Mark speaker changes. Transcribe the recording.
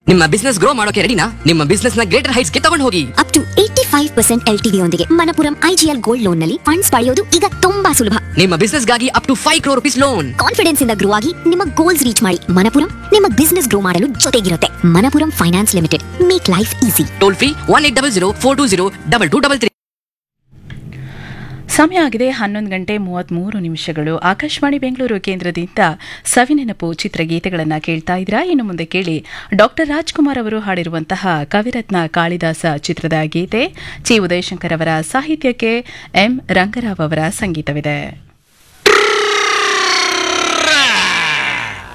Speaker 1: ನಿಮ್ಮ business grow ಮಾಡೋಕೆ ರೆಡಿನಾ ನಿಮ್ಮ ಬಿಸ್ನೆಸ್ ನ ಗ್ರೇಟರ್ ಹೈಟ್ಸ್ ಗೆ ತಗೊಂಡು ಹೋಗಿ
Speaker 2: up to eighty five percent L TV ಯೊಂದಿಗೆ ಮನಪುರಂ ಐಜಿಎಲ್ ಗೋಲ್ಡ್ ಲೋನ್ ನಲ್ಲಿ ಫಂಡ್ಸ್ ಪಡೆಯೋದು ಈಗ ತುಂಬಾ ಸುಲಭ
Speaker 1: ನಿಮ್ಮ ಬಿಸ್ನೆಸ್ ಗಾಗಿ up to five crore rupees loan
Speaker 2: confidence ಇಂದ ಗ್ರೋ ಆಗಿ ನಿಮ್ಮ ಗೋಲ್ಸ್ ರೀಚ್ ಮಾಡಿ ಮನಪುರಂ ನಿಮ್ಮ ಬಿಸ್ನೆಸ್ ಗ್ರೋ ಮಾಡಲು ಜೊತೆಗಿರುತ್ತೆ Manappuram finance limited make life easy
Speaker 1: toll free one eight double zero four two zero double two double three
Speaker 3: ಸಮಯ ಆಗಿದೆ ಹನ್ನೊಂದು ಗಂಟೆ ಮೂವತ್ತ್ಮೂರು ನಿಮಿಷಗಳು ಆಕಾಶವಾಣಿ ಬೆಂಗಳೂರು ಕೇಂದ್ರದಿಂದ ಸವಿನೆನಪು ಚಿತ್ರಗೀತೆಗಳನ್ನು ಕೇಳ್ತಾ ಇದ್ದೀರಾ ಇನ್ನು ಮುಂದೆ ಕೇಳಿ ಡಾಕ್ಟರ್ ರಾಜ್ಕುಮಾರ್ ಅವರು ಹಾಡಿರುವಂತಹ ಕವಿರತ್ನ ಕಾಳಿದಾಸ ಚಿತ್ರದ ಗೀತೆ ಚಿ ಉದಯಶಂಕರ್ ಅವರ ಸಾಹಿತ್ಯಕ್ಕೆ ಎಂ ರಂಗರಾವ್ ಅವರ ಸಂಗೀತವಿದೆ